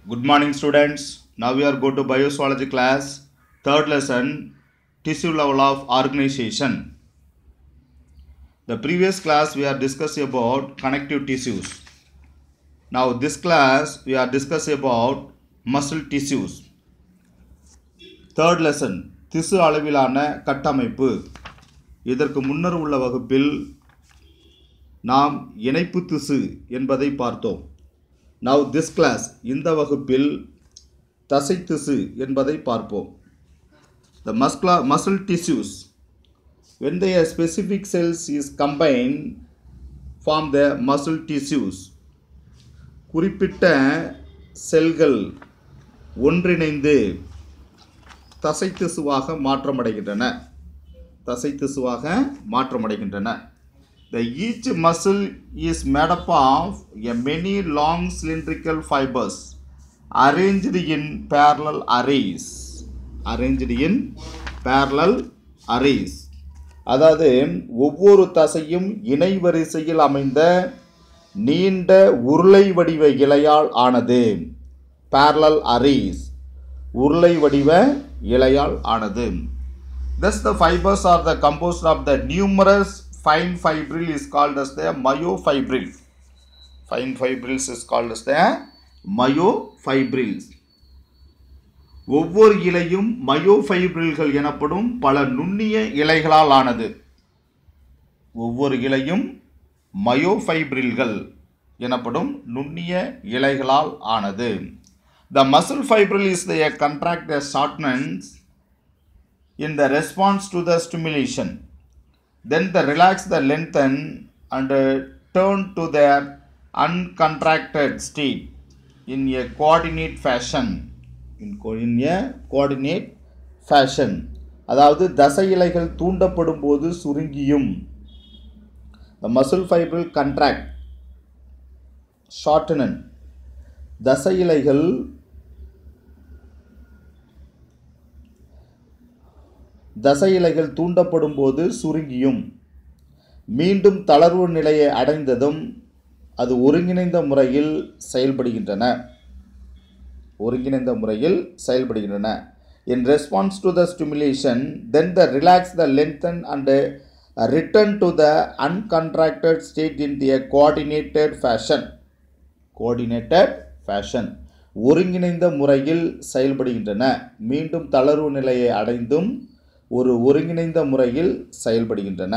Good morning, students. Now we are going to bioswology class, third lesson, tissue level of organization. The previous class we are discussing about connective tissues. Now this class we are discussing about muscle tissues. Third lesson திசு அளவிலான கட்டமைப்பு இதற்கு முன்னர் உள்ள வகுப்பில் நாம் இணைப்பு திசு என்பதை பார்த்தோம் நவ் திஸ் கிளாஸ் இந்த வகுப்பில் தசை திசு என்பதை பார்ப்போம் the muscular muscle tissues when their specific cells is combined form the muscle tissues குறிப்பிட்ட செல்கள் ஒன்றிணைந்து தசை திசுவாக மாற்றமடைகின்றன தசை திசுவாக மாற்றமடைகின்றன The each muscle is made up of a many long cylindrical fibers arranged in parallel arrays. Arranged in parallel arrays. அதாவது ஒவ்வொரு தசையும் இணை வரிசையில் அமைந்த நீண்ட உருளை வடிவ இலையால் ஆனது parallel arrays. உருளை வடிவ இலையால் ஆனது Thus the fibers are the composed of the numerous fine fibril is called as the myofibril. Fine fibrils is called as the myofibrils. ஒவ்வொரு இலையும் மயோஃபைப்ரில்கள் எனப்படும் பல நுண்ணிய இலைகளால் ஆனது ஒவ்வொரு இலையும் மயோஃபைப்ரில்கள் எனப்படும் நுண்ணிய இலைகளால் ஆனது the muscle fibril is the contract the shortens in the response to the stimulation. Then the relax the lengthen and uh, turn to their uncontracted state in a coordinate fashion. In, co- in a coordinate fashion. அதாவது தசை இலைகள் தூண்டப்படும் போது சுருங்கியும் the muscle fibril contract shorten தசை இலைகள் தசை இலைகள் தூண்டப்படும் போது சுருங்கியும் மீண்டும் தளர்வு நிலையை அடைந்ததும் அது ஒருங்கிணைந்த முறையில் செயல்படுகின்றன ஒருங்கிணைந்த முறையில் செயல்படுகின்றன in response to the stimulation then the relax the lengthen and return to the uncontracted state in the coordinated fashion coordinated fashion ஒருங்கிணைந்த முறையில் செயல்படுகின்றன மீண்டும் தளர்வு நிலையை அடைந்தும் ஒரு ஒருங்கிணைந்த முறையில் செயல்படுகின்றன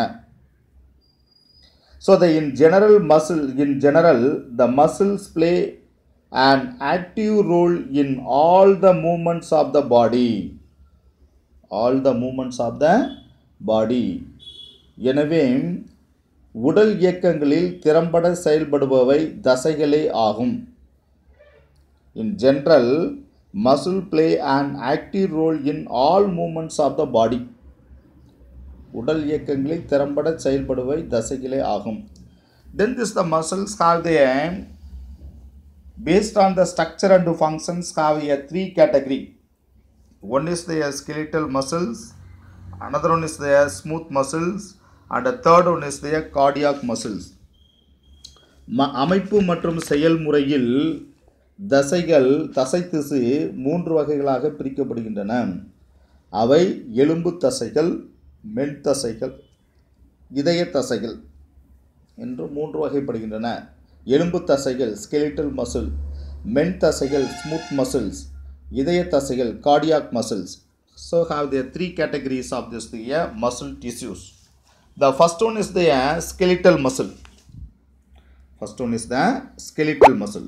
so the in general muscle in general the muscles play and active role in all the movements of the body all the movements of the body எனவே உடல் இயக்கங்களில் திறம்பட செயல்படுபவை தசைகளே ஆகும் in general muscle play and active role in all movements of the body உடல் இயக்கங்களில் திறம்பட செயல்படுவை தசைகளே ஆகும் then this the muscles have the based on the structure and functions have a three category one is the skeletal muscles another one is the smooth muscles and the third one is the cardiac muscles ம அமைப்பு மற்றும் செயல்முறையில் தசைகள் தசை திசு மூன்று வகைகளாக பிரிக்கப்படுகின்றன அவை எலும்பு தசைகள் மென் தசைகள் இதய தசைகள் என்று மூன்று வகைப்படுகின்றன எலும்பு தசைகள் ஸ்கெலிட்டல் மசில் மென் தசைகள் ஸ்மூத் மசில்ஸ் இதய தசைகள் cardiac muscles so have the three categories of this the muscle tissues the first one is the skeletal muscle first one is the skeletal muscle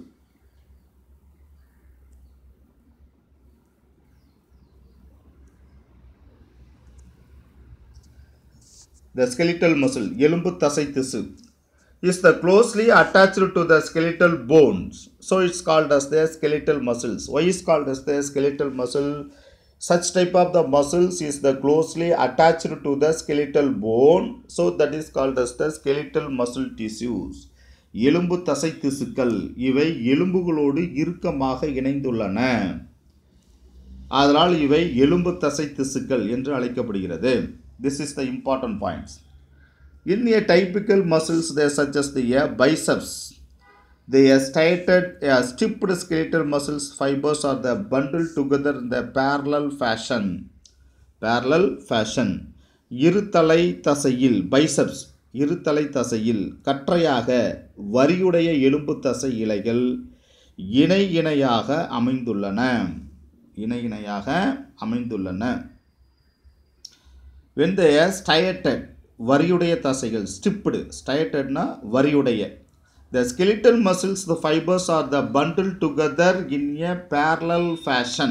the skeletal muscle எலும்பு தசை திசு is the closely attached to the skeletal bones so it's called as the skeletal muscles why is called as the skeletal muscle such type of the muscles is the closely attached to the skeletal bone so that is called as the skeletal muscle tissues எலும்பு தசை திசுக்கள் இவை எலும்புகளோடு இறுக்கமாக இணைந்துள்ளன அதனால் இவை எலும்பு தசை திசுக்கள் என்று அழைக்கப்படுகிறது this is the important points In a typical muscles, they such as the uh, biceps, The striated, uh, stiffed skeletal muscles fibers are the bundled together in the parallel fashion. Parallel fashion. இருதலை தசையில் biceps இருதலை தசையில் கற்றையாக வரியுடைய எலும்பு தசை இலைகள் இணை இணையாக அமைந்துள்ளன இணை இணையாக அமைந்துள்ளன when they are striated வரியுடைய தசைகள் ஸ்டிப்டு ஸ்டைட்டட்னா வரியுடைய the skeletal muscles the fibers are the bundled together in a parallel fashion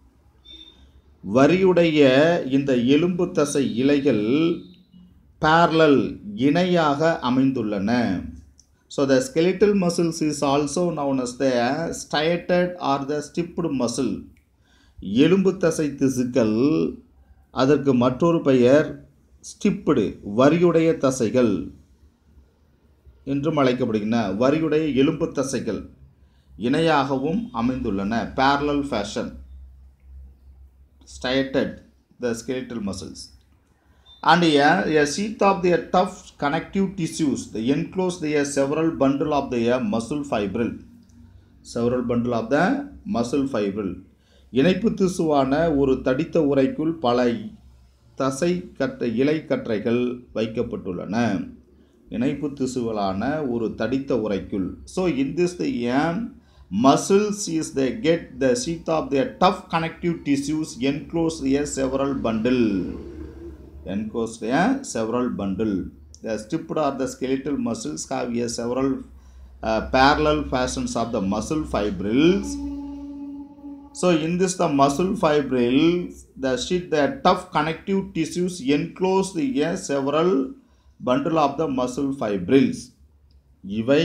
வரியுடைய இந்த எலும்பு தசை இலைகள் parallel இணையாக அமைந்துள்ளன so the skeletal muscles is also known as the striated or the stiffed muscle எலும்பு தசை திசுக்கள் அதற்கு மற்றொரு பெயர் ஸ்டிப்டு வரியுடைய தசைகள் என்றும் அழைக்கப்படுகின்றன வரியுடைய எலும்பு தசைகள் இணையாகவும் அமைந்துள்ளன parallel fashion striated the skeletal muscles and a, a sheath of their tough connective tissues they enclose their several bundle of their muscle fibril several bundle of the muscle fibril இணைப்பு திசுவான ஒரு தடித்த உறைக்குள் பல தசை கற்ற இலை கற்றைகள் வைக்கப்பட்டுள்ளன இணைப்பு திசுவலான ஒரு தடித்த உறைக்குள் so in this the aim muscles is they get the sheath of their tough connective tissues enclosed a several bundle enclosed a several bundle the stiffed or the skeletal muscles have a several uh, parallel fashions of the muscle fibrils so in this the muscle fibrils the sheath the tough connective tissues enclosed a several bundle of the muscle fibrils இவை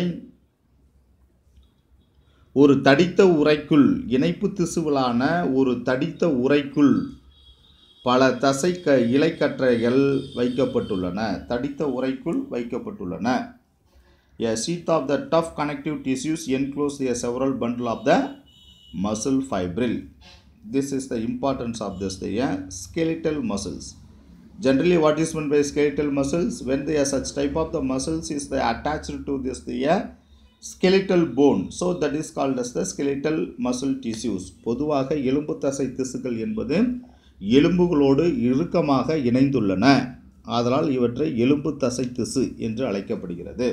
ஒரு தடித்த உறைக்குள் இணைப்பு திசுவிலான ஒரு தடித்த உறைக்குள் பல தசை க இலைக்கற்றைகள் வைக்கப்பட்டுள்ளன தடித்த உறைக்குள் வைக்கப்பட்டுள்ளன A sheath of the tough connective tissues enclose a several bundle of the muscle fibril. This is the importance of this the uh, skeletal muscles. Generally, what is meant by skeletal muscles? When they are such type of the muscles is they attached to this the uh, skeletal bone. So that is called as the skeletal muscle tissues. பொதுவாக எலும்பு தசை திசுக்கள் என்பது எலும்புகளோடு இறுக்கமாக இணைந்துள்ளன ஆதலால் இவற்றை எலும்பு தசை திசு என்று அழைக்கப்படுகிறது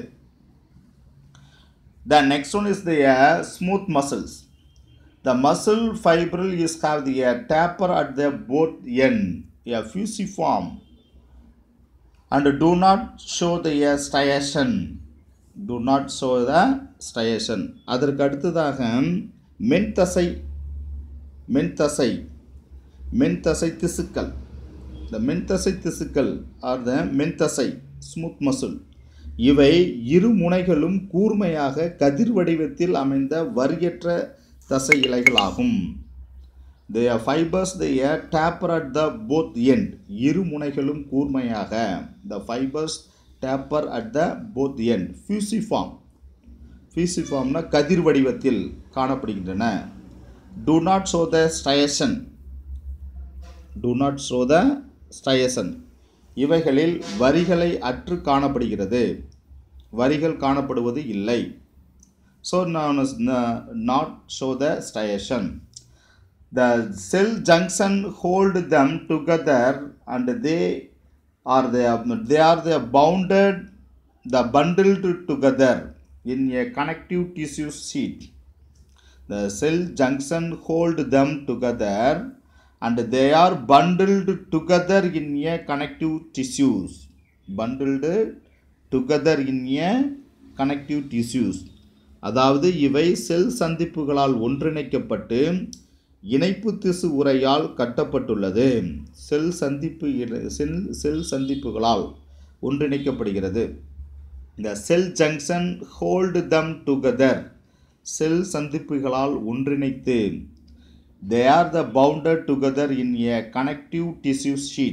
The next one is the uh, smooth muscles. The muscle fibril is have the uh, taper at the both end, a fusiform, and do not show the uh, striation. Do not show the striation. அதற்கு அடுத்ததாக மென்தசை மென்தசை மென்தசை திசுக்கள் இந்த மென்தசை திசுக்கள் are the மென்தசை smooth muscle இவை இரு முனைகளும் கூர்மையாக கதிர் வடிவத்தில் அமைந்த வரியற்ற தசை இலைகளாகும் the fibres the taper at the both end இரு முனைகளும் கூர்மையாக the fibres taper at the both end fusiform ஃபியூசிஃபார்ம்னா கதிர் வடிவத்தில் காணப்படுகின்றன do not show the striation do not show the striation இவைகளில் வரிகளை அற்று காணப்படுகிறது வரிகள் காணப்படுவது இல்லை ஸோ நான் not show the striation the cell junction hold them together and they are they they are the bounded the bundled together in a connective tissue sheet the cell junction hold them together and they are bundled together in a connective tissues bundled together in a connective tissues அதாவது இவை செல் சந்திப்புகளால் ஒன்றிணைக்கப்பட்டு இணைப்பு திசு உரையால் கட்டப்பட்டுள்ளது செல் சந்திப்பு இட- செல் செல் சந்திப்புகளால் ஒன்றிணைக்கப்படுகிறது இந்த cell junction hold them together cell சந்திப்புகளால் ஒன்றிணைத்து they are the bounded together in a connective tissue sheet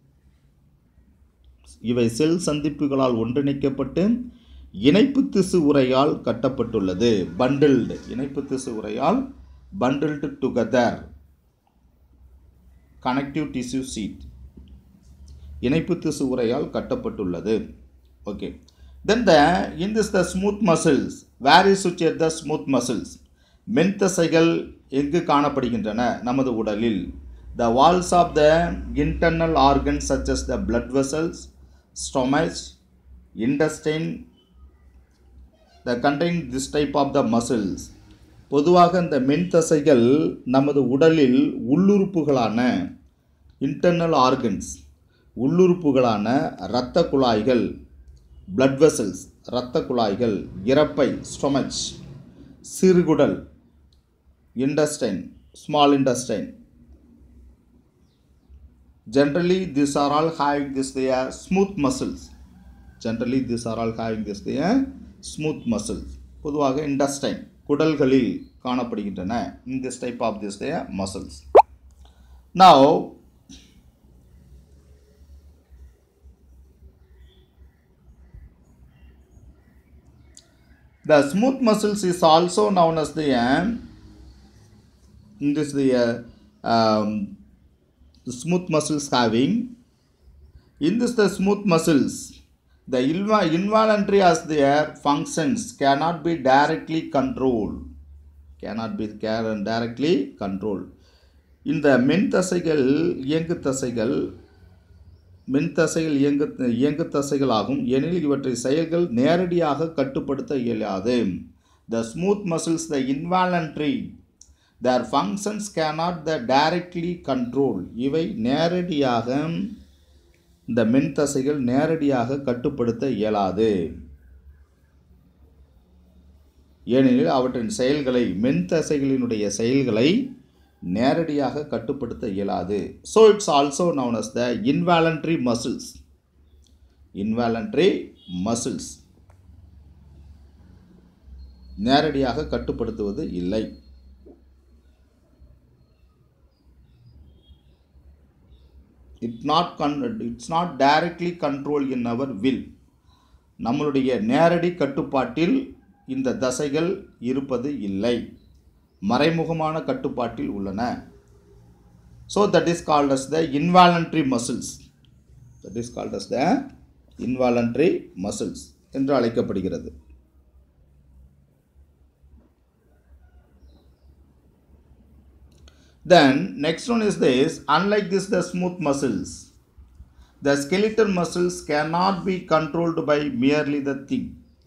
இவை செல் சந்திப்புகளால் ஒன்றிணைக்கப்பட்டு இணைப்பு திசு உரையால் கட்டப்பட்டுள்ளது பண்டில்டு இணைப்பு திசு உரையால் bundled together connective tissue sheet இணைப்பு திசு உரையால் கட்டப்பட்டுள்ளது okay then the in this the smooth muscles where is situated the smooth muscles மென்தசைகள் எங்கு காணப்படுகின்றன நமது உடலில் the walls of the internal organs such as the blood vessels stomach intestine the contain this type of the muscles பொதுவாக இந்த மென்தசைகள் நமது உடலில் உள்ளுறுப்புகளான internal organs உள்ளுறுப்புகளான இரத்த குழாய்கள் blood வெசல்ஸ் இரத்த குழாய்கள் இறப்பை ஸ்டொமச் சிறுகுடல் intestine small intestine generally these are all having this they are smooth muscles generally these are all having this they are smooth muscles பொதுவாக இண்டஸ்டைன் குடல்களில் காணப்படுகின்றன in this type of this they are muscles now the smooth muscles is also known as the um, in this the uh, um, the smooth muscles having in this the smooth muscles the inva- involuntary as their functions cannot be directly controlled cannot be ca- directly controlled இந்த மென் தசைகள் இயங்கு தசைகள் மென் தசைகள் இயங்கு இயங்கு தசைகளாகும் எனில் இவற்றை செயல்கள் நேரடியாக கட்டுப்படுத்த இயலாது the smooth muscles the involuntary their functions cannot the directly control இவை நேரடியாக இந்த மென் தசைகள் நேரடியாக கட்டுப்படுத்த இயலாது ஏனெனில் அவற்றின் செயல்களை மென் தசைகளினுடைய செயல்களை நேரடியாக கட்டுப்படுத்த இயலாது so it's also known as the involuntary muscles involuntary muscles நேரடியாக கட்டுப்படுத்துவது இல்லை it not can it's not directly control in our will நம்மளுடைய நேரடி கட்டுப்பாட்டில் இந்த தசைகள் இருப்பது இல்லை மறைமுகமான கட்டுப்பாட்டில் உள்ளன so that is called as the involuntary muscles that is called as the involuntary muscles என்று அழைக்கப்படுகிறது Then next one is this unlike this the smooth muscles the skeletal muscles cannot be controlled by merely the thing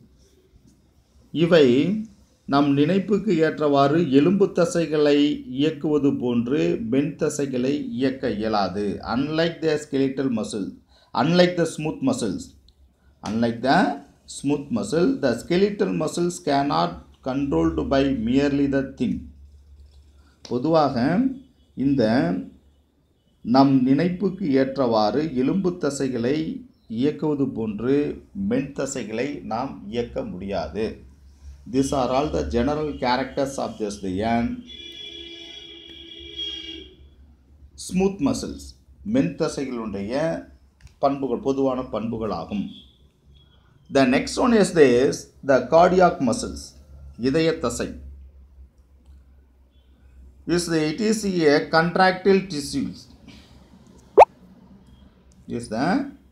இவை நம் நினைப்புக்கு ஏற்றவாறு எலும்பு தசைகளை இயக்குவது போன்று pen தசைகளை இயக்க இயலாது unlike the skeletal muscle unlike the smooth muscles unlike the smooth muscle the skeletal muscles cannot controlled by merely the thing பொதுவாக இந்த நம் நினைப்புக்கு ஏற்றவாறு எலும்பு தசைகளை இயக்குவது போன்று மென் தசைகளை நாம் இயக்க முடியாது this are all the general characters of this the ஏன் ஸ்மூத் மசில்ஸ் மென் தசைகளுடைய பண்புகள் பொதுவான பண்புகள் ஆகும் the next one is this the cardiac muscles இதய தசை is the it is a contractile tissues is the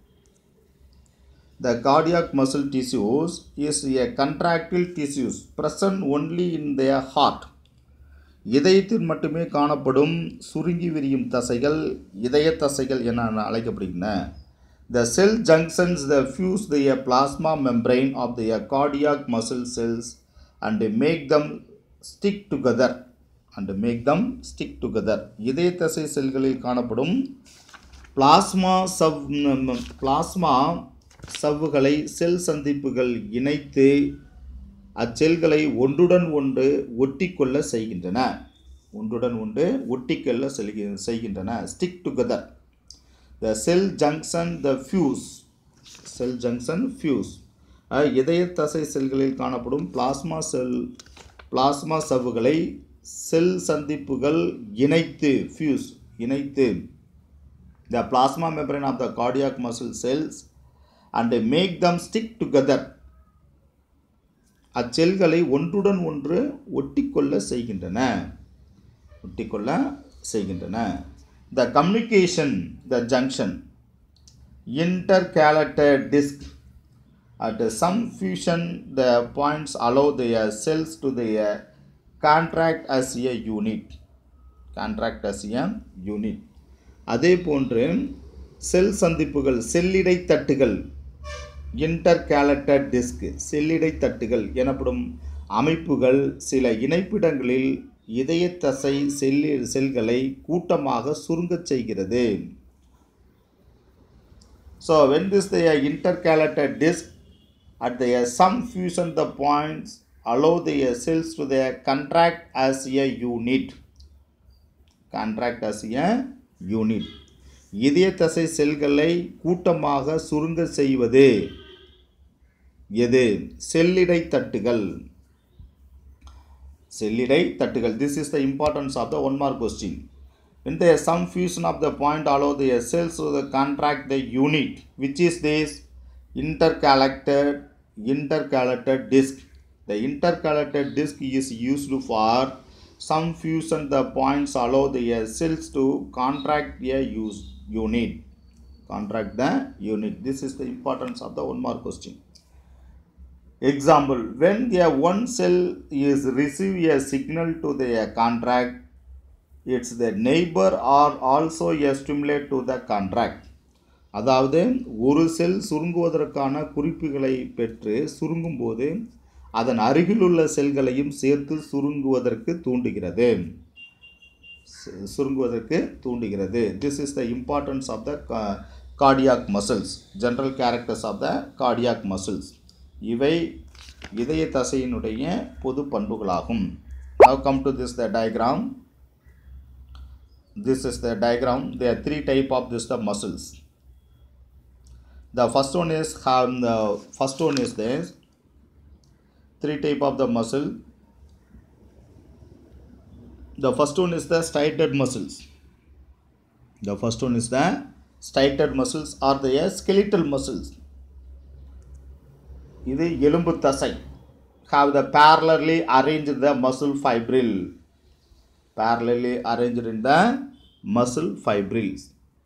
the cardiac muscle tissues is a contractile tissues present only in their heart இதயத்தில் மட்டுமே காணப்படும் சுருங்கி விரியும் தசைகள் இதய தசைகள் என அழைக்கப்படுகின்றன the cell junctions the fuse the plasma membrane of the cardiac muscle cells and make them stick together and make them stick together இதய தசை செல்களில் காணப்படும் பிளாஸ்மா சவ் பிளாஸ்மா சவ்வுகளை செல் சந்திப்புகள் இணைத்து அச்செல்களை ஒன்றுடன் ஒன்று ஒட்டிக்கொள்ள செய்கின்றன ஒன்றுடன் ஒன்று ஒட்டிக்கொள்ள செல்கி செய்கின்றன stick together the cell junction the fuse cell junction fuse இதய தசை செல்களில் காணப்படும் பிளாஸ்மா செல் பிளாஸ்மா சவ்வுகளை செல் சந்திப்புகள் இணைத்து ஃபியூஸ் இணைத்து the plasma membrane of the cardiac muscle cells and make them stick together அச்செல்களை ஒன்றுடன் ஒன்று ஒட்டிக்கொள்ள செய்கின்றன ஒட்டிக்கொள்ள செய்கின்றன the communication the junction intercalated disc At some fusion, the points allow their cells to their contract as a unit. Contract as a unit. அதே போன்று செல் சந்திப்புகள் செல்லிடை தட்டுகள் இன்டர்கேலட்டட் டிஸ்க் செல்லிடை தட்டுகள் எனப்படும் அமைப்புகள் சில இணைப்பிடங்களில் இதய தசை செல்லி செல்களை கூட்டமாக சுருங்கச் செய்கிறது so when this they are intercalated disc at their some fusion the points allow their cells to their contract as a unit contract as a unit இதய தசை செல்களை கூட்டமாக சுருங்க செய்வது எது செல்லிடை தட்டுகள் செல்லிடை தட்டுகள் this is the importance of the one mark question when there is some fusion of the point allow the cells to the contract the unit which is this intercalated intercalated disc the intercalated disc is used for some fusion the points allow the cells to contract a use unit contract the unit this is the importance of the one mark question example when a one cell is receive a signal to the contract it's the neighbor or also a stimulate to the contract அதாவது ஒரு செல் சுருங்குவதற்கான குறிப்புகளை பெற்று சுருங்கும்போது அதன் அருகிலுள்ள செல்களையும் சேர்த்து சுருங்குவதற்கு தூண்டுகிறது சு- சுருங்குவதற்கு தூண்டுகிறது this is the importance of the cardiac muscles general characters of the cardiac muscles இவை இதய தசையினுடைய பொது பண்புகளாகும் now come to this the diagram this is the diagram there are three type of this the muscles the first one is have the first one is this three type of the muscle the first one is the striated muscles the first one is the striated muscles or the skeletal muscles இது எலும்பு தசை have the parallelly arranged the muscle fibril parallelly arranged in the muscle fibrils.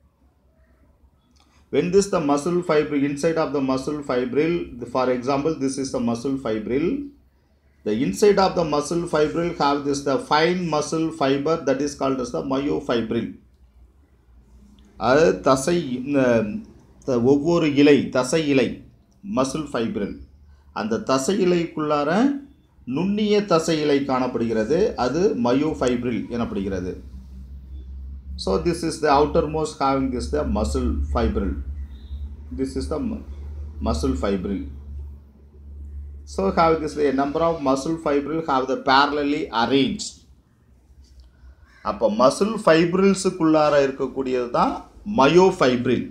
When this the muscle fibril inside of the muscle fibril, the- for example, this is the muscle fibril. The inside of the muscle fibril have this the fine muscle fiber that is called as the myofibril. அது தசை இந்த த- ஒவ்வொரு இலை தசை இலை muscle fibril அந்த தசை இலைக்குள்ளார நுண்ணிய தசை இலை காணப்படுகிறது அது மயோஃபைப்ரில் எனப்படுகிறது so this is the outer most having this the muscle fibril this is the muscle fibril so have this a number of muscle fibril have the parallelly arrange அப்போ muscle ஃபைப்ரில்ஸுக்குள்ளார இருக்கக்கூடியது தான் myofibril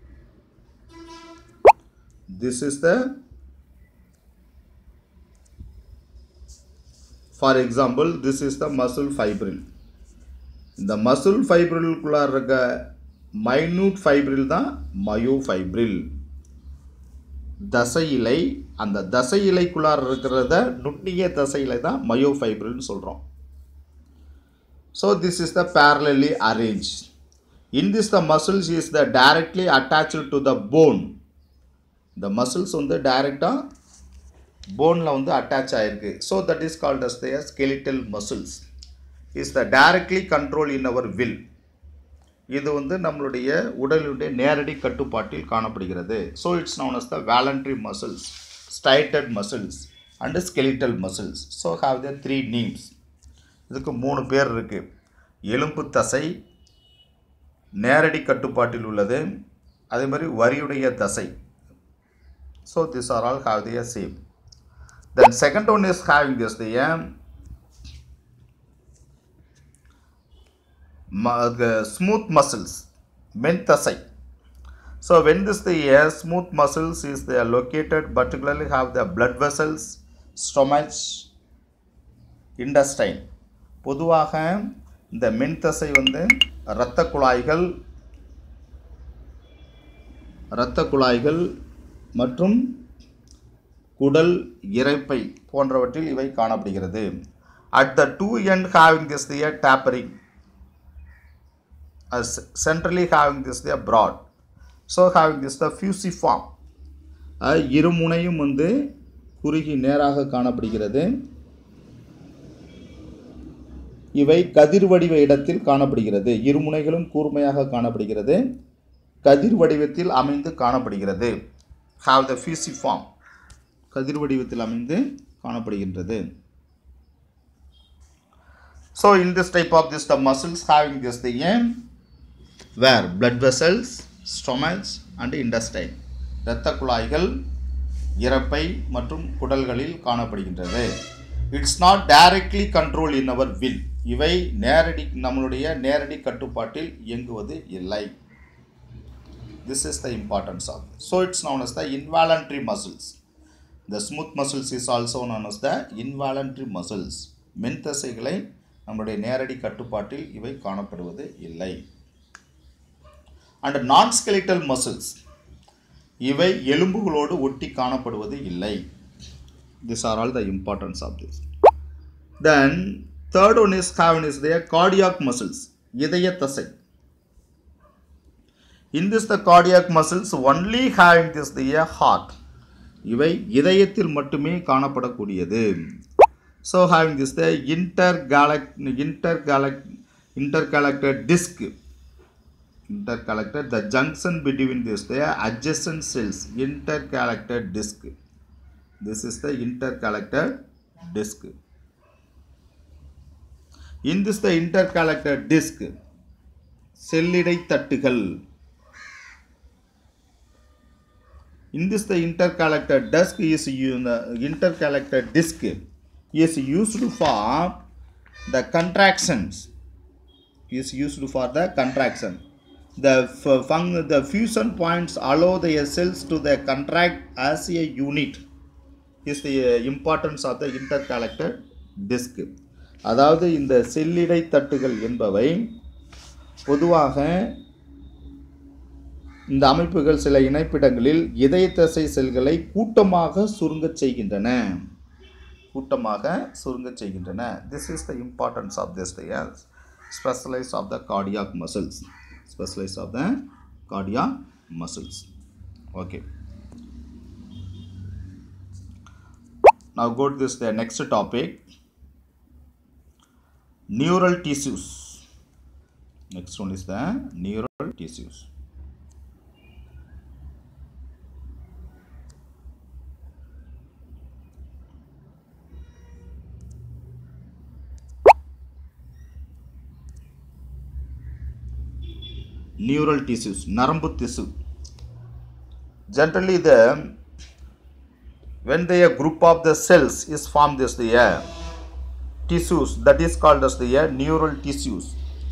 this is the for example this is the muscle fibril இந்த muscle ஃபைப்ரிலுக்குள்ளார இருக்க minute fibril தான் மயோஃபைப்ரில் தசை இலை அந்த தசை இலைக்குள்ளார இருக்கிறத நுண்ணிய தசை இலை தான் மயோஃபைப்ரில்னு சொல்கிறோம் So this is the parallelly arranged. In this the muscles is the directly attached to the bone. The muscles வந்து டைரெக்டாக போனில் வந்து அட்டாச் ஆகிருக்கு so that is called as the skeletal muscles is the directly control in our will இது வந்து நம்மளுடைய உடலுடைய நேரடி கட்டுப்பாட்டில் காணப்படுகிறது so it's known as the voluntary muscles striated muscles and skeletal muscles so have the three names இதுக்கு மூணு பேர் இருக்குது எலும்பு தசை நேரடி கட்டுப்பாட்டில் உள்ளது அதே மாதிரி வரியுடைய தசை so this are all have the same then second one is having this the smooth muscles மென் தசை So when this the uh, smooth muscles is they are located particularly have the blood vessels, stomach, intestine. பொதுவாக இந்த மென்தசை வந்து இரத்த குழாய்கள் இரத்த குழாய்கள் மற்றும் குடல் இரைப்பை போன்றவற்றில் இவை காணப்படுகிறது at the two end having this the tapering as centrally having this the broad so having this the fusiform ah, இருமுனையும் வந்து குறுகி நேராக காணப்படுகிறது இவை கதிர் வடிவ இடத்தில் காணப்படுகிறது இருமுனைகளும் கூர்மையாக காணப்படுகிறது கதிர் வடிவத்தில் அமைந்து காணப்படுகிறது ஹாவ் த ஃபியூசிஃபார்ம் கதிர் வடிவத்தில் அமைந்து காணப்படுகின்றது so in this type of this the muscles having this the aim where blood vessels stomach and intestine இரத்த குழாய்கள் இறப்பை மற்றும் குடல்களில் காணப்படுகின்றது it's not directly control in our will இவை நேரடி நம்மளுடைய நேரடி கட்டுப்பாட்டில் இயங்குவது இல்லை this is the importance of it. so it's known as the involuntary muscles the smooth muscles is also known as the involuntary muscles மென்தசைகளை நம்முடைய நேரடி கட்டுப்பாட்டில் இவை காணப்படுவது இல்லை அண்ட் நான் skeletal muscles இவை எலும்புகளோடு ஒட்டி காணப்படுவது இல்லை these are all the importance of this then third one is having is the cardiac muscles இதய தசை in this the cardiac muscles only having this the heart இவை இதயத்தில் மட்டுமே காணப்படக்கூடியது so having this the intergalact intergalact intergalactic disc intergalactic the junction between this the adjacent cells intergalactic disc this is the intergalactic disc in this the intergalactic disc செல்லிடை தட்டுகள் in this the interconnected disk is u- the interconnected disk is used for the contractions is used for the contraction the f- fun- the fusion points allow the cells to the contract as a unit is the uh, importance of the interconnected disk அதாவது இந்த செல்லிடை தட்டுகள் என்பவை பொதுவாக இந்த அமைப்புகள் சில இணைப்பிடங்களில் இதய தசை செல்களை கூட்டமாக சுருங்கச் செய்கின்றன கூட்டமாக சுருங்கச் செய்கின்றன this is the importance of this specialise of the cardiac muscles specialise of the cardiac muscles okay now go to this the next topic neural tissues next one is the neural tissues neural tissues நரம்பு திசு generally the when the group of the cells is formed as the uh, tissues that is called as the uh, neural tissues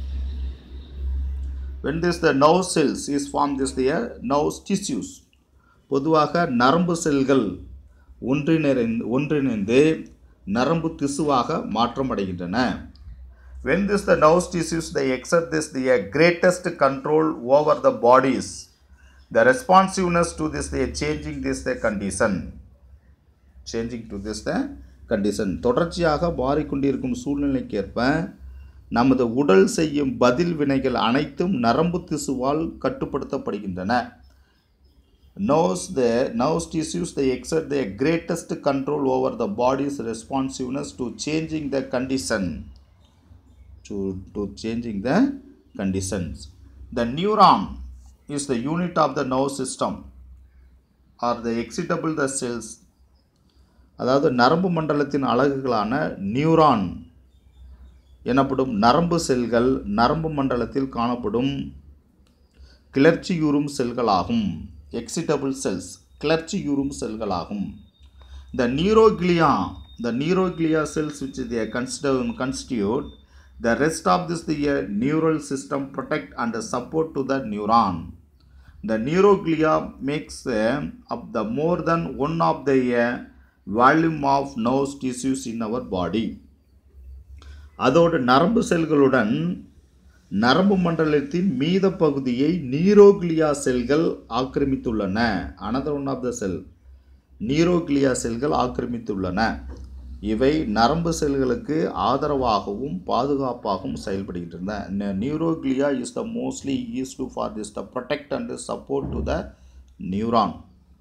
when this the nerve cells is formed as the uh, nerve tissues பொதுவாக நரம்பு செல்கள் ஒன்றிணைந்து ஒன்றிணைந்து நரம்பு திசுவாக மாற்றமடைகின்றன when this the nerve tissues they exert this the uh, greatest control over the bodies the responsiveness to this they changing this the condition changing to this the condition தொடர்ச்சியாக மாறிக்கொண்டிருக்கும் சூழ்நிலைக்கேற்ப நமது உடல் செய்யும் பதில் வினைகள் அனைத்தும் நரம்பு திசுவால் கட்டுப்படுத்தப்படுகின்றன knows the nerve tissues they exert their greatest control over the body's responsiveness to changing the condition to, to changing the conditions the neuron is the unit of the nerve system or the excitable the cells அதாவது நரம்பு மண்டலத்தின் அலகுகளான neuron எனப்படும் நரம்பு செல்கள் நரம்பு மண்டலத்தில் காணப்படும் கிளர்ச்சியுறும் செல்களாகும் எக்ஸிட்டபிள் செல்ஸ் கிளர்ச்சியுறும் செல்களாகும் the neuroglia the neuroglia cells which they consider constitute the rest of this the uh, neural system protect and support to the neuron the neuroglia makes uh, up the more than one of the uh, volume of nerve tissues in our body அதோடு நரம்பு செல்களுடன் நரம்பு மண்டலத்தின் மீத பகுதியை neuroglia செல்கள் ஆக்கிரமித்துள்ளன another one of the cell neuroglia செல்கள் ஆக்கிரமித்துள்ளன இவை நரம்பு செல்களுக்கு ஆதரவாகவும் பாதுகாப்பாகவும் செயல்படுகின்றன neuroglia is the mostly used for this the protect and support to the neuron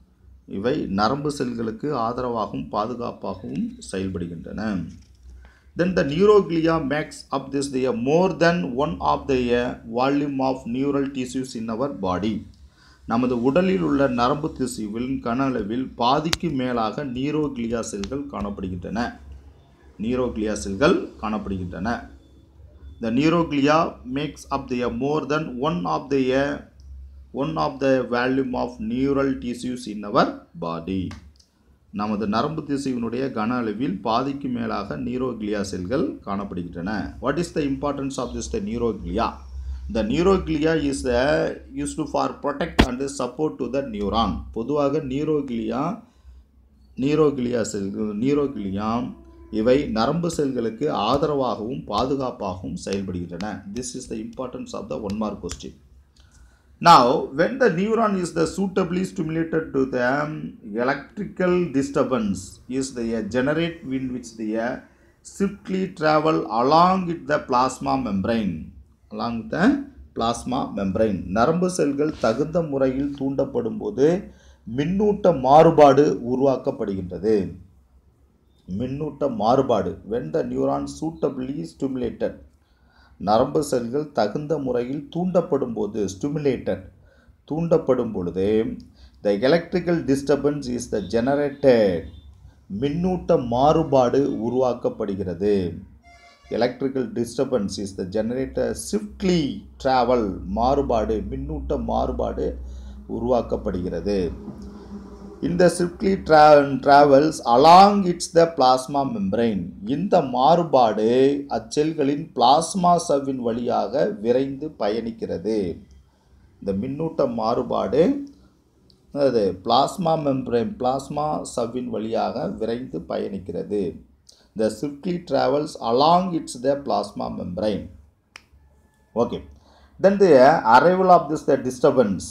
இவை நரம்பு செல்களுக்கு ஆதரவாகவும் பாதுகாப்பாகவும் செயல்படுகின்றன then the neuroglia makes up this the more than one of the uh, volume of neural tissues in our body நமது உடலில் உள்ள நரம்பு திசுவில் கன அளவில் பாதிக்கு மேலாக நீரோக்ளியா செல்கள் காணப்படுகின்றன நீரோக்ளியா செல்கள் காணப்படுகின்றன the neuroglia makes up the uh, more than one of the uh, one of the volume of neural tissues in our body நமது நரம்பு திசுவினுடைய கன அளவில் பாதிக்கு மேலாக நியூரோக்ளியா செல்கள் காணப்படுகின்றன what is the importance of this the neuroglia the neuroglia is the used for protect and support to the neuron பொதுவாக neuroglia neuroglia செல்கள் நியூரோக்ளியா இவை நரம்பு செல்களுக்கு ஆதரவாகவும் பாதுகாப்பாகவும் செயல்படுகின்றன this is the importance of the one mark question Now, when the neuron is the suitably stimulated to the um, electrical disturbance is the uh, generate in which the uh, swiftly travel along with the plasma membrane. Along with the plasma membrane. நரம்பு செல்கள் தகுந்த முறையில் தூண்டப்படும் போது மின்னூட்ட மாறுபாடு உருவாக்கப்படுகின்றது மின்னூட்ட மாறுபாடு when the neuron suitably stimulated நரம்பு செல்கள் தகுந்த முறையில் தூண்டப்படும் போது ஸ்டிமுலேட்டட் தூண்டப்படும் பொழுது the electrical disturbance is the generated மின்னூட்ட மாறுபாடு உருவாக்கப்படுகிறது electrical disturbance is the generator swiftly travel மாறுபாடு மின்னூட்ட மாறுபாடு உருவாக்கப்படுகிறது இந்த ஸ்விஃப்ட்லி ட்ரா travels along its the plasma membrane இந்த மாறுபாடு அச்செல்களின் பிளாஸ்மா சவ்வின் வழியாக விரைந்து பயணிக்கிறது இந்த மின்னூட்ட மாறுபாடு அது பிளாஸ்மா மெம்பரைன் பிளாஸ்மா சவ்வின் வழியாக விரைந்து பயணிக்கிறது the swiftly travels along its the plasma membrane okay then the arrival of this the disturbance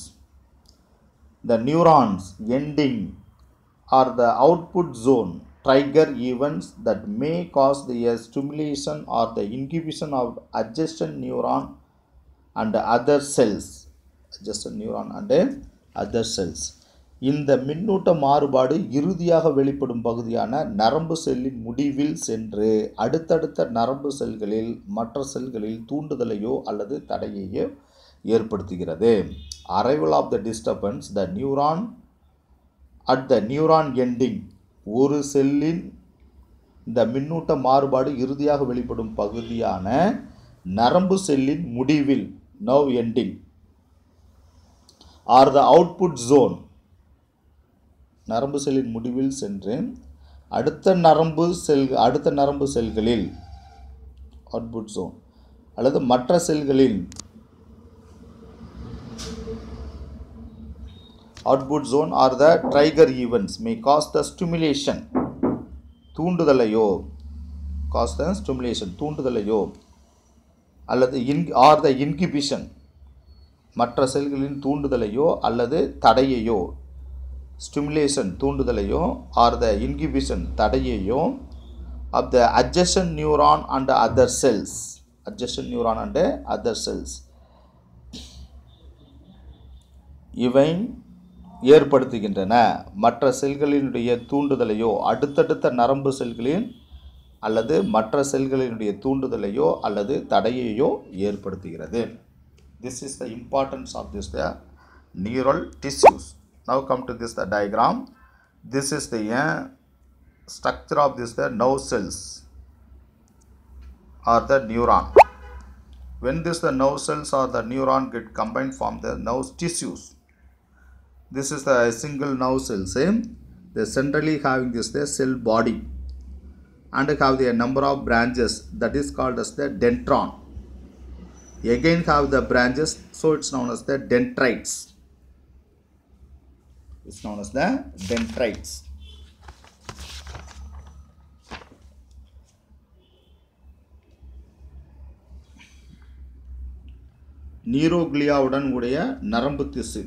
the neurons ending are the output zone trigger events that may cause the uh, stimulation or the inhibition of adjacent neuron and other cells adjacent neuron and other cells இந்த மின்னூட்ட மாறுபாடு இறுதியாக வெளிப்படும் பகுதியான நரம்பு செல்லின் முடிவில் சென்று அடுத்தடுத்த நரம்பு செல்களில் மற்ற செல்களில் தூண்டுதலையோ அல்லது தடையையோ ஏற்படுத்துகிறது arrival of the disturbance the neuron at the neuron ending ஒரு செல்லின் இந்த மின்னூட்ட மாறுபாடு இறுதியாக வெளிப்படும் பகுதியான நரம்பு செல்லின் முடிவில் now ending are the output zone நரம்பு செல்லின் முடிவில் சென்று அடுத்த நரம்பு செல் அடுத்த நரம்பு செல்களில் அவுட்புட் ஜோன் அல்லது மற்ற செல்களில் output zone or the trigger events may cause the stimulation தூண்டுதலையோ cause the stimulation தூண்டுதலையோ அல்லது இன் ஆர் த இன்கிபிஷன் மற்ற செல்களின் தூண்டுதலையோ அல்லது தடையையோ ஸ்டிமுலேஷன் தூண்டுதலையோ ஆர் த இன்கிபிஷன் தடையையோ of the adjacent neuron and other cells adjacent neuron and other cells இவை ஏற்படுத்துகின்றன மற்ற செல்களினுடைய தூண்டுதலையோ அடுத்தடுத்த நரம்பு செல்களின் அல்லது மற்ற செல்களினுடைய தூண்டுதலையோ அல்லது தடையையோ ஏற்படுத்துகிறது this is the importance of this the neural tissues now come to this the diagram this is the structure of this the now cells are the neuron when this the nerve cells or the neuron get combined form the nerve tissues this is the single nerve cell same they centrally having this the cell body and have the number of branches that is called as the dendron again have the branches so it's known as the dendrites it's known as the dendrites நீரோக்ளியாவுடன் உடைய நரம்பு திசு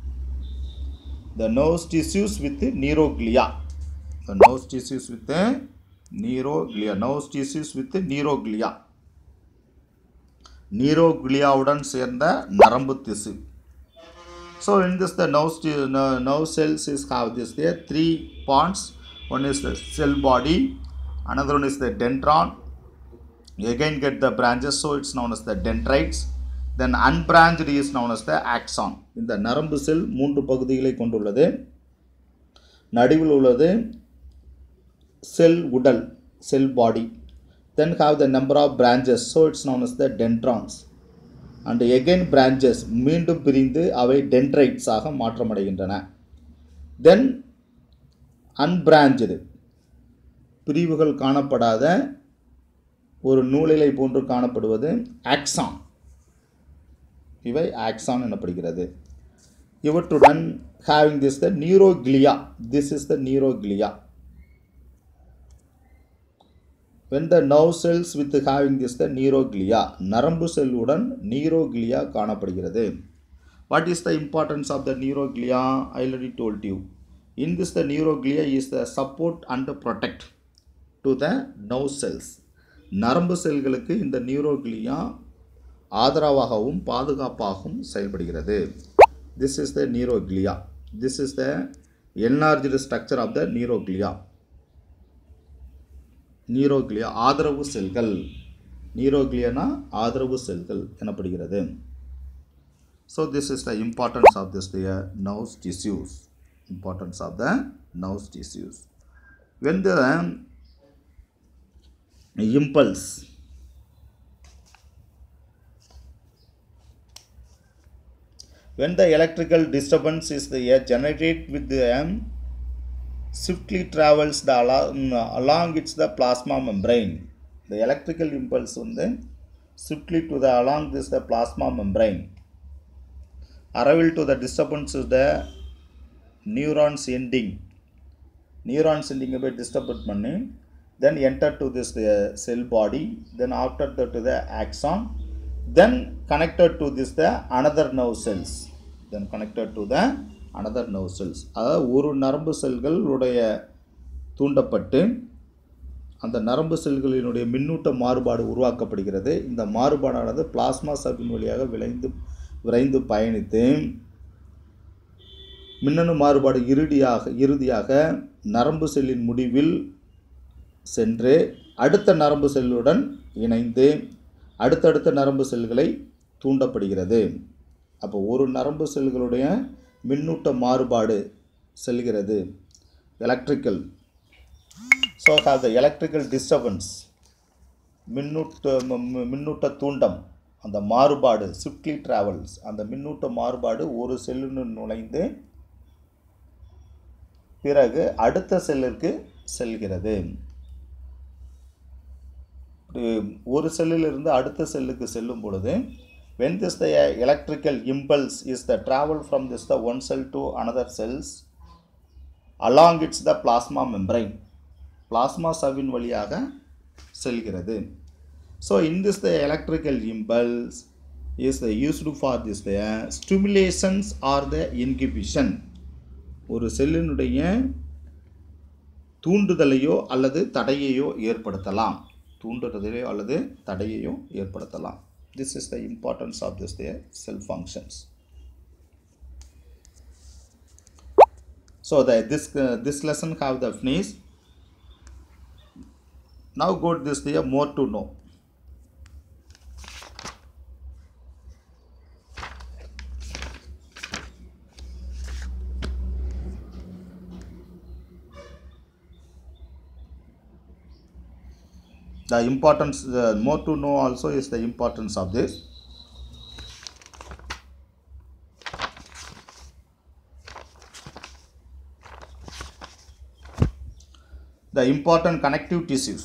the nerves tissues with neuroglia the nerves tissues with neuroglia nerves tissues with neuroglia நீரோக்ளியாவுடன் சேர்ந்த நரம்பு திசு So in this the nerve, st- ner- nerve cells is have this there three parts. One is the cell body, another one is the dendron. You again get the branches, so it's known as the dendrites. Then unbranched is known as the axon. இந்த நரம்பு செல் மூன்று பகுதிகளை கொண்டுள்ளது நடுவில் உள்ளது cell உடல் cell body then have the number of branches so it's known as the dendrons and again branches மீண்டும் பிரிந்து அவை டென்ட்ரைட்ஸாக மாற்றமடைகின்றன தென் அன்பிராஞ்சடு பிரிவுகள் காணப்படாத ஒரு நூலிலை போன்று காணப்படுவது ஆக்சான் இவை ஆக்சான் எனப்படுகிறது இவற்றுடன் having this the neuroglia this is the neuroglia when the nerve cells with having this the neuroglia நரம்பு செல்லுடன் நியூரோக்ளியா காணப்படுகிறது what is the importance of the neuroglia i already told you in this the neuroglia is the support and protect to the nerve cells நரம்பு செல்களுக்கு இந்த neuroglia ஆதரவாகவும் பாதுகாப்பாகவும் செயல்படுகிறது this is the neuroglia this is the enlarged structure of the neuroglia நீரோக்ளியா ஆதரவு செல்கள் நீரோக்ளியனா ஆதரவு செல்கள் எனப்படுகிறது so this is the importance of this the nerves tissues importance of the nerves tissues when the impulse when the electrical disturbance is the generated with the um, swiftly travels the along, along its the plasma membrane the electrical impulse வந்து swiftly to the along this the plasma membrane arrival to the disturbance is the neurons ending neurons ending போய் disturb பண்ணி then enter to this the cell body then after that to the axon then connected to this the another nerve cells then connected to the another nerve cells அதாவது ஒரு நரம்பு செல்களுடைய தூண்டப்பட்டு அந்த நரம்பு செல்களினுடைய மின்னூட்ட மாறுபாடு உருவாக்கப்படுகிறது இந்த மாறுபாடானது பிளாஸ்மா சவ்வின் வழியாக விளைந்து விரைந்து பயணித்து மின்னணு மாறுபாடு இறுதியாக இறுதியாக நரம்பு செல்லின் முடிவில் சென்று அடுத்த நரம்பு செல்லுடன் இணைந்து அடுத்தடுத்த நரம்பு செல்களை தூண்டப்படுகிறது அப்போ ஒரு நரம்பு செல்களுடைய மின்னூட்ட மாறுபாடு செல்கிறது electrical so have the electrical disturbance மின்னூட்ட ம- ம- மின்னூட்ட தூண்டம் அந்த மாறுபாடு ஸ்விஃப்ட்லி ட்ராவல்ஸ் அந்த மின்னூட்ட மாறுபாடு ஒரு செல்லுன்னு நுழைந்து பிறகு அடுத்த செல்லிற்கு செல்கிறது இப்படி ஒரு செல்லிலிருந்து அடுத்த செல்லுக்கு செல்லும் பொழுது when this the electrical impulse is the travel from this the one cell to another cells along its the plasma membrane plasma சவ்வின் வழியாக செல்கிறது so in this the electrical impulse is the used for this the stimulations or the inhibition ஒரு செல்லினுடைய தூண்டுதலையோ அல்லது தடையையோ ஏற்படுத்தலாம் தூண்டுதலையோ அல்லது தடையையோ ஏற்படுத்தலாம் this is the importance of this their cell functions so the this this lesson have the finish now go to this there more to know the importance the more to know also is the importance of this the important connective tissues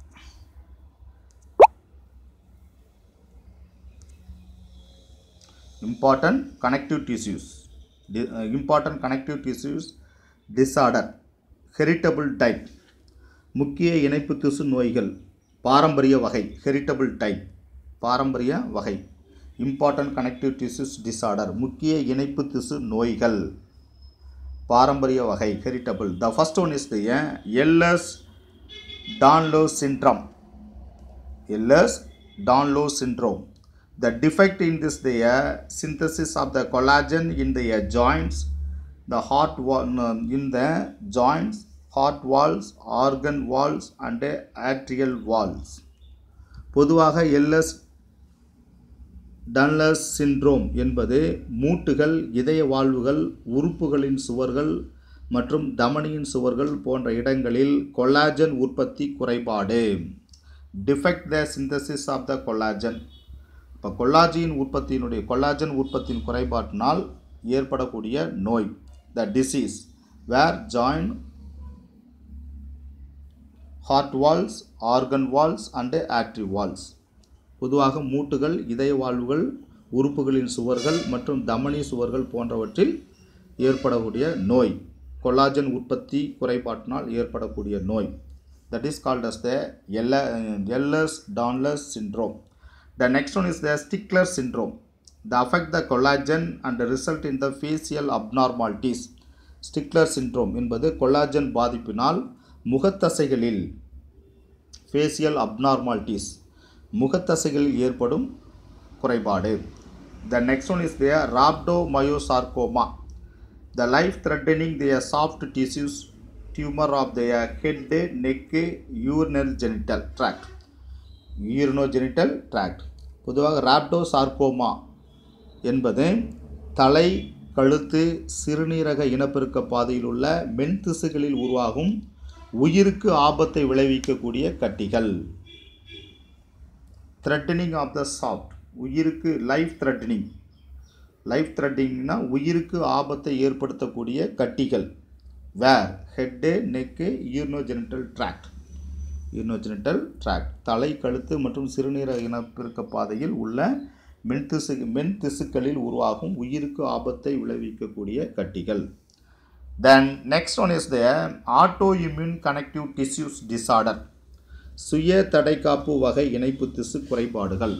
important connective tissues Di- uh, important connective tissues disorder heritable type முக்கிய இணைப்பு திசு நோய்கள் பாரம்பரிய வகை heritable type பாரம்பரிய வகை important connective tissues disorder முக்கிய இணைப்பு திசு நோய்கள் பாரம்பரிய வகை heritable the first one is the Ehlers Danlos syndrome Ehlers Danlos syndrome the defect in this the uh, synthesis of the collagen in the uh, joints the heart wall no, in the joints heart walls organ walls and uh, arterial walls பொதுவாக Ehlers Danlos syndrome என்பது மூட்டுகள் இதய வாழ்வுகள் உறுப்புகளின் சுவர்கள் மற்றும் தமனியின் சுவர்கள் போன்ற இடங்களில் கொலாஜன் உற்பத்தி குறைபாடு defect the synthesis of the collagen இப்போ கொல்லாஜின் உற்பத்தியினுடைய கொல்லாஜன் உற்பத்தியின் குறைபாட்டினால் ஏற்படக்கூடிய நோய் the disease where joint heart walls organ walls and active walls பொதுவாக மூட்டுகள் இதய வாழ்வுகள் உறுப்புகளின் சுவர்கள் மற்றும் தமனி சுவர்கள் போன்றவற்றில் ஏற்படக்கூடிய நோய் கொல்லாஜன் உற்பத்தி குறைபாட்டினால் ஏற்படக்கூடிய நோய் that is called as the எல்ல Ehlers Danlos syndrome the next one is the Stickler syndrome the affect the collagen and result in the facial abnormalities Stickler syndrome என்பது கொலாஜன் பாதிப்பினால் முகத்தசைகளில் ஃபேசியல் அப்நார்மாலிட்டிஸ் முகத்தசைகளில் ஏற்படும் குறைபாடு the next one is the rhabdomyosarcoma the life threatening their soft tissues tumour of their head neck urinal genital tract urinogenital tract பொதுவாக rhabdosarcoma என்பது தலை கழுத்து சிறுநீரக இனப்பெருக்க பாதையில் உள்ள மென்திசுகளில் உருவாகும் உயிருக்கு ஆபத்தை விளைவிக்கக்கூடிய கட்டிகள் த்ரெட்டனிங் ஆஃப் த சாஃப்ட் உயிருக்கு லைஃப் த்ரெட்டனிங் லைஃப் த்ரெட்டனிங்னா உயிருக்கு ஆபத்தை ஏற்படுத்தக்கூடிய கட்டிகள் where head neck urinogenital tract urinogenital tract தலை கழுத்து மற்றும் சிறுநீரக இனப்பெருக்க பாதையில் உள்ள மென் திசு மென் திசுக்களில் உருவாகும் உயிருக்கு ஆபத்தை விளைவிக்கக்கூடிய கட்டிகள் then next one is the autoimmune connective tissues disorder சுய தடைக்காப்பு வகை இணைப்பு திசு குறைபாடுகள்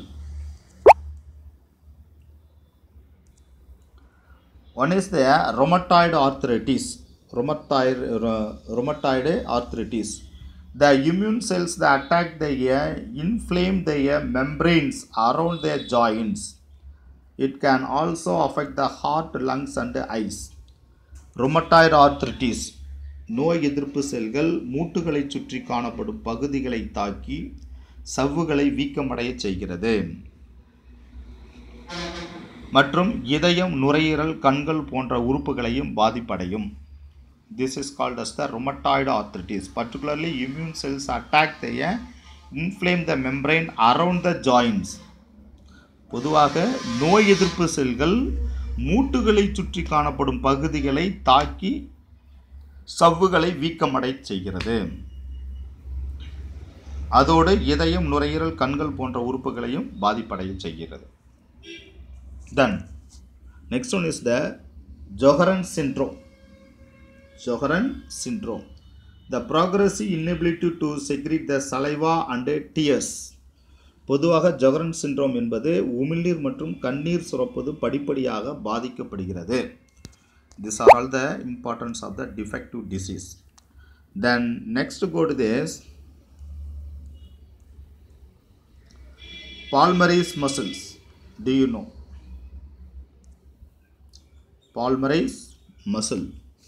one is the rheumatoid arthritis rheumatoid rheumatoid arthritis the immune cells that attack the ear inflame the ear membranes around their joints it can also affect the heart lungs and the eyes rheumatoid arthritis நோய் எதிர்ப்பு செல்கள் மூட்டுகளை சுற்றி காணப்படும் பகுதிகளை தாக்கி சவ்வுகளை வீக்கமடைய செய்கிறது மற்றும் இதயம் நுரையீரல் கண்கள் போன்ற உறுப்புகளையும் பாதிப்படையும் this is called as the rheumatoid arthritis particularly immune cells attack the inflame the membrane around the joints பொதுவாக நோய் எதிர்ப்பு செல்கள் மூட்டுகளை சுற்றி காணப்படும் பகுதிகளை தாக்கி சவ்வுகளை வீக்கமடை செய்கிறது அதோடு இதயம் நுரையீரல் கண்கள் போன்ற உறுப்புகளையும் பாதிப்படைய செய்கிறது then next one is the Sjögren syndrome Sjögren syndrome. The progressive inability to secrete the saliva and tears. பொதுவாக ஜொகரன் சிண்ட்ரோம் என்பது உமிழ்நீர் மற்றும் கண்ணீர் சுரப்பது படிப்படியாக பாதிக்கப்படுகிறது this are all the importance of the defective disease then next go to this palmaris muscles do you know palmaris muscle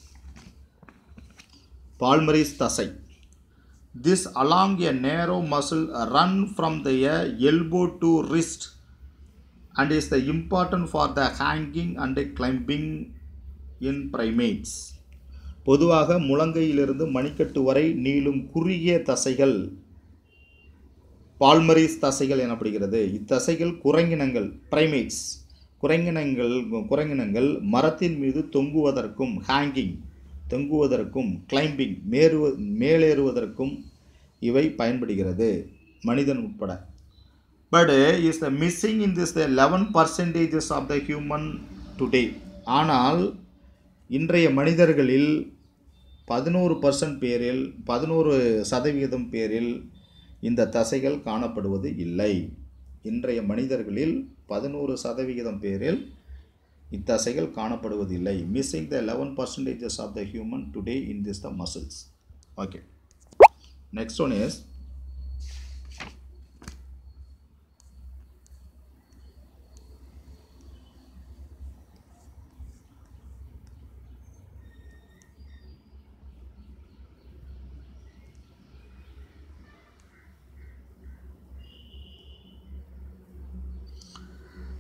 palmaris தசை this along a narrow muscle run from the elbow to wrist and is the important for the hanging and climbing in primates பொதுவாக முழங்கையிலிருந்து மணிக்கட்டு வரை நீளும் குறுகிய தசைகள் பால்மரிஸ் தசைகள் எனப்படுகிறது இத்தசைகள் குரங்கினங்கள் primates குரங்கினங்கள் குரங்கினங்கள் மரத்தின் மீது தொங்குவதற்கும் ஹேங்கிங் தொங்குவதற்கும் கிளைம்பிங் மேறுவ மேலேறுவதற்கும் இவை பயன்படுகிறது மனிதன் உட்பட but is the missing in this the eleven percentages of the human today ஆனால் இன்றைய மனிதர்களில் பதினோரு பர்சன்ட் பேரில் பதினோரு சதவீதம் பேரில் இந்த தசைகள் காணப்படுவது இல்லை இன்றைய மனிதர்களில் பதினோரு சதவிகிதம் பேரில் இத்தசைகள் காணப்படுவதில்லை missing the eleven percentages of the human today in this the muscles okay next one is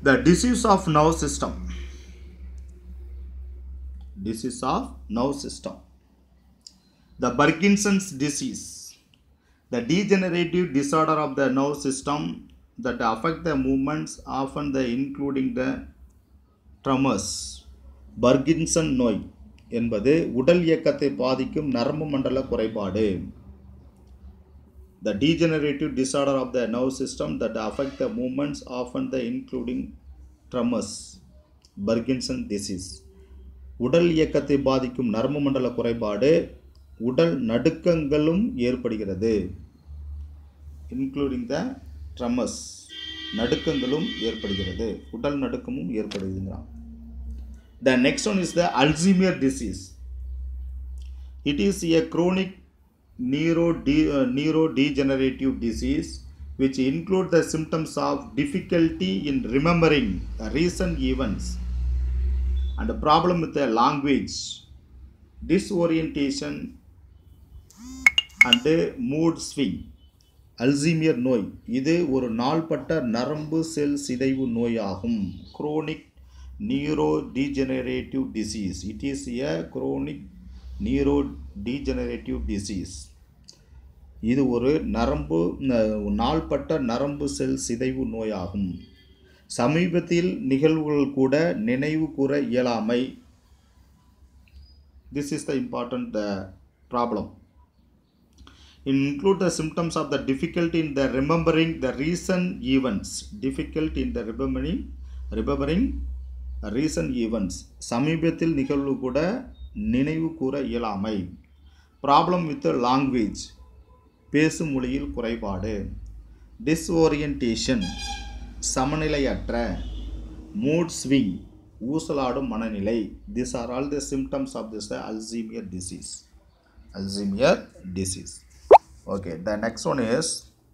The disease of nerve system. Disease of nerve system. The Parkinson's disease. The degenerative disorder of the nerve system that affect the movements, often the including the tremors. Parkinson நோய் என்பது உடல் இயக்கத்தை பாதிக்கும் நரம்பு மண்டல குறைபாடு the degenerative disorder of the nerve system that affect the movements often the including tremors Parkinson disease உடல் இயக்கத்தை பாதிக்கும் நரம்பு மண்டல குறைபாடு உடல் நடுக்கங்களும் ஏற்படுகிறது இன்க்ளூடிங் த ட்ரமஸ் நடுக்கங்களும் ஏற்படுகிறது உடல் நடுக்கமும் ஏற்படுதுங்கிறான் the next one is the Alzheimer disease it is a chronic neuro de- uh, neurodegenerative disease which include the symptoms of difficulty in remembering the recent events and a problem with the language disorientation and mood swing Alzheimer நோய் இது ஒரு நாள்பட்ட நரம்பு cell சிதைவு நோயாகும் chronic neurodegenerative disease it is a chronic neurodegenerative disease இது ஒரு நரம்பு ந- நாள்பட்ட நரம்பு செல் சிதைவு நோயாகும் சமீபத்தில் நிகழ்வுகள் கூட நினைவு கூற இயலாமை this is the important uh, problem include the symptoms of the difficulty in the remembering the recent events difficulty in the remembering remembering recent events சமீபத்தில் நிகழ்வு கூட நினைவு கூற இயலாமை ப்ராப்ளம் வித் லாங்குவேஜ் பேசும் மொழியில் குறைபாடு டிஸ்ஓரியன்டேஷன் சமநிலையற்ற மூட் ஸ்விங் ஊசலாடும் மனநிலை this are all the symptoms of this Alzheimer disease Alzheimer disease okay the next one is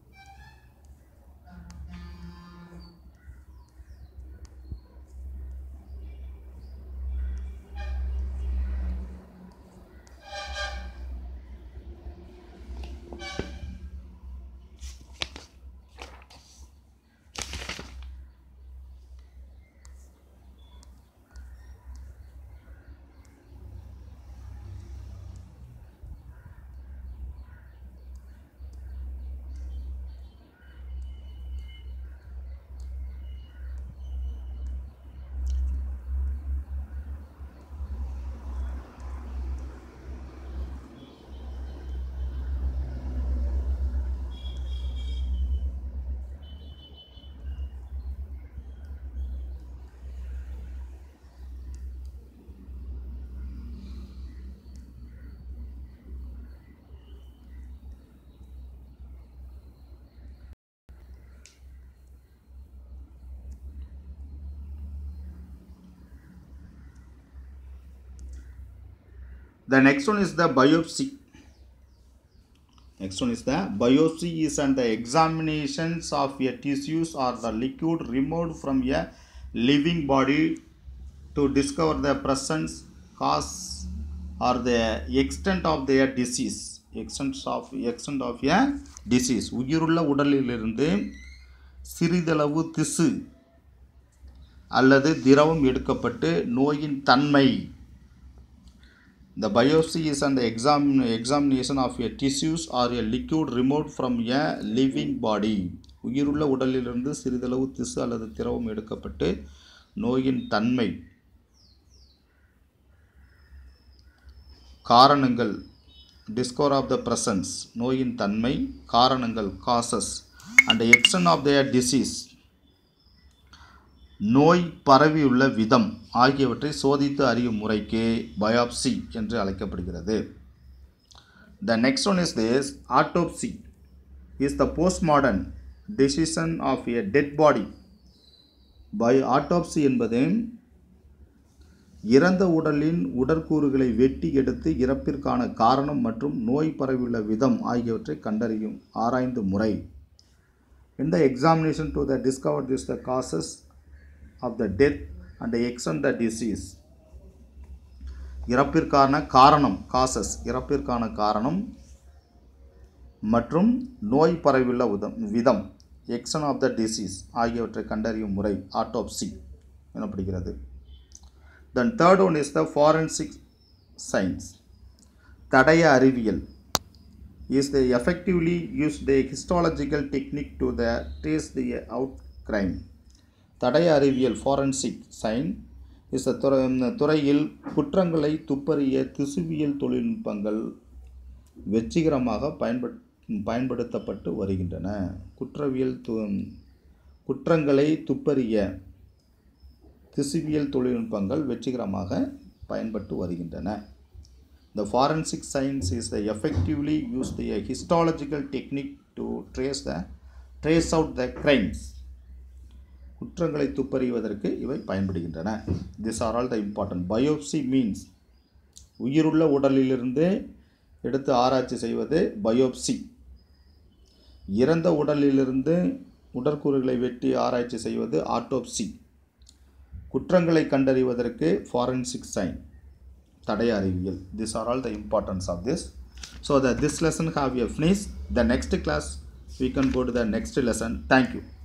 The next one is the biopsy. Next one is the biopsy is and the examinations of a tissues or the liquid removed from a living body to discover the presence, cause or the extent of their disease. Extent of extent of a disease. உயிருள்ள உடலிலிருந்து சிறிதளவு திசு அல்லது திரவம் எடுக்கப்பட்டு நோயின் தன்மை The biopsy is an exam, examination of a tissues or a liquid removed from a living body. உயிருள்ள உடலிலிருந்து சிறிதளவு திசு அல்லது திரவம் எடுக்கப்பட்டு நோயின் தன்மை காரணங்கள் டிஸ்கவர் ஆஃப் த பிரசன்ஸ் நோயின் தன்மை காரணங்கள் causes and extent of their disease நோய் பரவியுள்ள விதம் ஆகியவற்றை சோதித்து அறியும் முறைக்கு பயாப்சி என்று அழைக்கப்படுகிறது the next one is this autopsy is the postmortem decision of a dead body by autopsy என்பது இறந்த உடலின் உடற்கூறுகளை வெட்டி எடுத்து இறப்பிற்கான காரணம் மற்றும் நோய் பரவியுள்ள விதம் ஆகியவற்றை கண்டறியும் ஆராய்ந்து முறை in the examination to the discover this the causes of the death and the extent the disease இறப்பிற்கான காரணம் காசஸ் இறப்பிற்கான காரணம் மற்றும் நோய் பரவியுள்ள உதம் விதம் எக்ஸன் ஆஃப் த டிசீஸ் ஆகியவற்றை கண்டறியும் முறை ஆட்டோப்சி எனப்படுகிறது then third one is the forensic science தடய அறிவியல் is the effectively use the histological technique to the trace the out crime தடய அறிவியல் ஃபாரன்சிக் சைன் இஸ் துறை துறையில் குற்றங்களை துப்பறிய திசுவியல் தொழில்நுட்பங்கள் வெற்றிகரமாக பயன்பட் பயன்படுத்தப்பட்டு வருகின்றன குற்றவியல் து குற்றங்களை துப்பறிய திசுவியல் தொழில்நுட்பங்கள் வெற்றிகரமாக பயன்பட்டு வருகின்றன The forensic science is the effectively use the histological technique to trace the trace out the crimes. குற்றங்களை துப்பறிவதற்கு இவை பயன்படுகின்றன this are all the important biopsy means உயிருள்ள உடலிலிருந்து எடுத்து ஆராய்ச்சி செய்வது பயோப்சி இறந்த உடலிலிருந்து உடற்கூறுகளை வெட்டி ஆராய்ச்சி செய்வது ஆட்டோப்சி குற்றங்களை கண்டறிவதற்கு ஃபாரன்சிக் சைன் தடய அறிவியல் this are all the importance of this so the this lesson have you finish the next class we can go to the next lesson thank you